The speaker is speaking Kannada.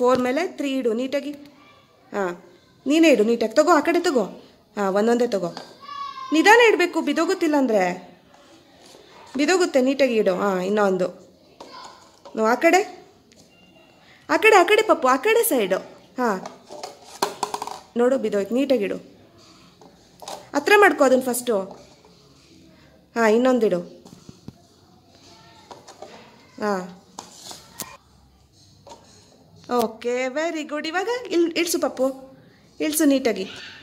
ಫೋರ್ ಮೇಲೆ ತ್ರೀ ಇಡು ನೀಟಾಗಿ ಹಾಂ ನೀನೇ ಇಡು ನೀಟಾಗಿ ತಗೋ ಆ ಕಡೆ ತಗೋ ಹಾಂ ಒಂದೊಂದೇ ತಗೋ ನಿಧಾನ ಇಡಬೇಕು ಬಿದೋಗುತ್ತಿಲ್ಲ ಅಂದರೆ ಬಿದೋಗುತ್ತೆ ನೀಟಾಗಿ ಇಡು ಹಾಂ ಇನ್ನೊಂದು ನೀವು ಆ ಕಡೆ ಆ ಕಡೆ ಆ ಕಡೆ ಪಪ್ಪು ಆ ಕಡೆ ಸೈಡು ಹಾಂ ನೋಡು ಬಿದೋಯ್ತು ನೀಟಾಗಿಡು ಹತ್ರ ಮಾಡ್ಕೋ ಅದನ್ನು ಫಸ್ಟು ಹಾಂ ಇನ್ನೊಂದಿಡು ಹಾಂ ಓಕೆ ವೆರಿ ಗುಡ್ ಇವಾಗ ಇಲ್ ಇಳಿಸು ಪಪ್ಪು ಇಳಿಸು ನೀಟಾಗಿ